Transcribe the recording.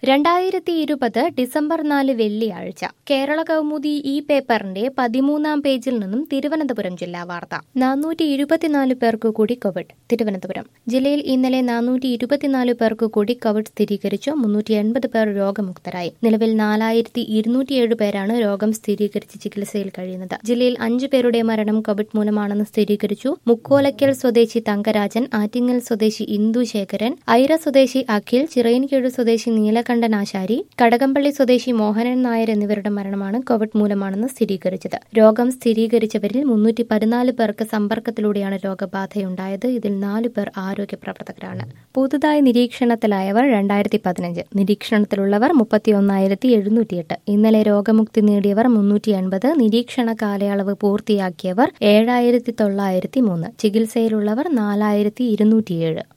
രണ്ടായിരത്തി ഇരുപത് ഡിസംബർ നാല് വെള്ളിയാഴ്ച കേരള കൗമുദി ഈ പേപ്പറിന്റെ പതിമൂന്നാം പേജിൽ നിന്നും തിരുവനന്തപുരം ജില്ലാ വാർത്ത നാനൂറ്റി ഇരുപത്തിനാല് പേർക്ക് കൂടി കോവിഡ് തിരുവനന്തപുരം ജില്ലയിൽ ഇന്നലെ നാനൂറ്റി ഇരുപത്തിനാല് പേർക്ക് കൂടി കോവിഡ് സ്ഥിരീകരിച്ചു മുന്നൂറ്റി എൺപത് പേർ രോഗമുക്തരായി നിലവിൽ നാലായിരത്തി ഇരുന്നൂറ്റിയേഴ് പേരാണ് രോഗം സ്ഥിരീകരിച്ച് ചികിത്സയിൽ കഴിയുന്നത് ജില്ലയിൽ അഞ്ചു പേരുടെ മരണം കോവിഡ് മൂലമാണെന്ന് സ്ഥിരീകരിച്ചു മുക്കോലയ്ക്കൽ സ്വദേശി തങ്കരാജൻ ആറ്റിങ്ങൽ സ്വദേശി ഇന്ദുശേഖരൻ ഐറ സ്വദേശി അഖിൽ ചിറയൻകീഴ് സ്വദേശി നീലകണ്ഠൻ ആശാരി കടകംപള്ളി സ്വദേശി മോഹനൻ നായർ എന്നിവരുടെ മരണമാണ് കോവിഡ് മൂലമാണെന്ന് സ്ഥിരീകരിച്ചത് രോഗം സ്ഥിരീകരിച്ചവരിൽ മുന്നൂറ്റി പതിനാല് പേർക്ക് സമ്പർക്കത്തിലൂടെയാണ് രോഗബാധയുണ്ടായത് ഇതിൽ നാലു പേർ ആരോഗ്യ പ്രവർത്തകരാണ് പുതുതായി നിരീക്ഷണത്തിലായവർ രണ്ടായിരത്തി പതിനഞ്ച് നിരീക്ഷണത്തിലുള്ളവർ മുപ്പത്തിയൊന്നായിരത്തി എഴുന്നൂറ്റിയെട്ട് ഇന്നലെ രോഗമുക്തി നേടിയവർ മുന്നൂറ്റി എൺപത് നിരീക്ഷണ കാലയളവ് പൂർത്തിയാക്കിയവർ ഏഴായിരത്തി തൊള്ളായിരത്തി മൂന്ന് ചികിത്സയിലുള്ളവർ നാലായിരത്തി ഇരുന്നൂറ്റിയേഴ്